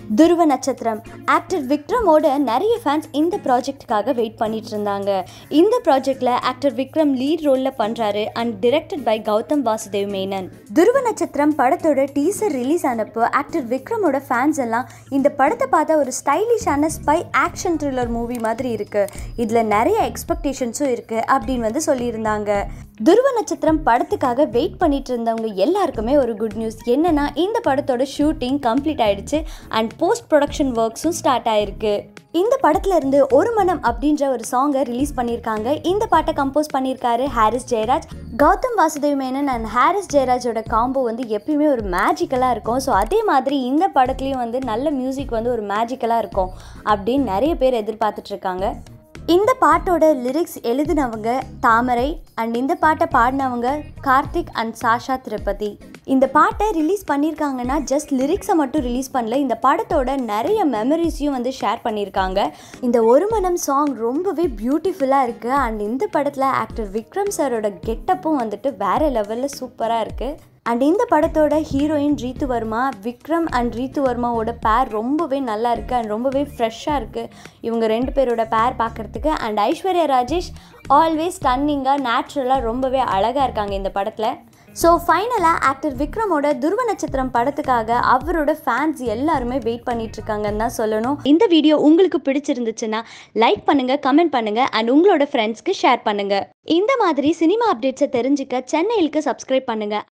துருவ நட்சத்திரம் ஆக்டர் விக்ரமோட நிறைய ஃபேன்ஸ் இந்த ப்ராஜெக்ட்டுக்காக வெயிட் பண்ணிட்டு இருந்தாங்க இந்த ப்ராஜெக்ட்ல ஆக்டர் விக்ரம் லீட் ரோல்ல பண்றாரு and directed by Gautham Vasudev Menon Dhruva Natchathiram படத்தோட டீசர் ரிலீஸ் ஆனப்போ ஆக்டர் விக்ரமோட ஃபேன்ஸ் எல்லாம் இந்த படத்தை பார்த்தா ஒரு ஸ்டைலிஷான ஸ்பை ஆக்ஷன் த்ரில்லர் மூவி மாதிரி இருக்கு இதுல நிறைய எக்ஸ்பெக்டேஷன்ஸும் இருக்கு அப்படின்னு வந்து சொல்லியிருந்தாங்க துருவ நட்சத்திரம் படத்துக்காக வெயிட் பண்ணிட்டு இருந்தவங்க எல்லாருக்குமே ஒரு குட் நியூஸ் என்னன்னா இந்த படத்தோட ஷூட்டிங் கம்ப்ளீட் ஆயிடுச்சு அண்ட் போஸ்ட் ப்ரொடக்ஷன் ஒர்க்ஸும் ஸ்டார்ட் ஆயிருக்கு இந்த படத்துல இருந்து ஒரு மனம் அப்படின்ற ஒரு சாங்கை ரிலீஸ் பண்ணியிருக்காங்க இந்த பாட்டை கம்போஸ் பண்ணியிருக்காரு ஹாரிஸ் ஜெயராஜ் கௌதம் வாசுதேவ் மேனன் அண்ட் ஹாரிஸ் ஜெயராஜோட காம்போ வந்து எப்பயுமே ஒரு மேஜிக்கலாக இருக்கும் ஸோ அதே மாதிரி இந்த படத்துலையும் வந்து நல்ல மியூசிக் வந்து ஒரு மேஜிக்கலாக இருக்கும் அப்படின்னு நிறைய பேர் எதிர்பார்த்துட்டு இருக்காங்க இந்த பாட்டோட லிரிக்ஸ் எழுதினவங்க தாமரை அண்ட் இந்த பாட்டை பாடினவங்க கார்த்திக் அண்ட் சாஷா திருப்பதி இந்த பாட்டை ரிலீஸ் பண்ணியிருக்காங்கன்னா ஜஸ்ட் லிரிக்ஸை மட்டும் ரிலீஸ் பண்ணல இந்த படத்தோட நிறைய மெமரிஸையும் வந்து ஷேர் பண்ணியிருக்காங்க இந்த ஒரு மனம் சாங் ரொம்பவே பியூட்டிஃபுல்லாக இருக்குது அண்ட் இந்த படத்தில் ஆக்டர் விக்ரம் சாரோட கெட்டப்பும் வந்துட்டு வேறு லெவலில் சூப்பராக இருக்குது அண்ட் இந்த படத்தோட ஹீரோயின் ரீத்து வர்மா விக்ரம் அண்ட் ரீத்து வர்மாவோட பேர் ரொம்பவே நல்லா இருக்குது அண்ட் ரொம்பவே ஃப்ரெஷ்ஷாக இருக்குது இவங்க ரெண்டு பேரோட பேர் பார்க்குறதுக்கு அண்ட் ஐஸ்வர்யா ராஜேஷ் ஆல்வேஸ் ஸ்டன்னிங்காக நேச்சுரலாக ரொம்பவே அழகாக இருக்காங்க இந்த படத்தில் ஸோ ஃபைனலாக ஆக்டர் விக்ரமோட துருவ நட்சத்திரம் படத்துக்காக அவரோட ஃபேன்ஸ் எல்லாருமே வெயிட் பண்ணிட்டு இருக்காங்கன்னு தான் சொல்லணும் இந்த வீடியோ உங்களுக்கு பிடிச்சிருந்துச்சுன்னா லைக் பண்ணுங்க கமெண்ட் பண்ணுங்க அண்ட் உங்களோட ஃப்ரெண்ட்ஸ்க்கு ஷேர் பண்ணுங்க இந்த மாதிரி சினிமா அப்டேட்ஸை தெரிஞ்சுக்க சென்னையிலுக்கு சப்ஸ்கிரைப் பண்ணுங்க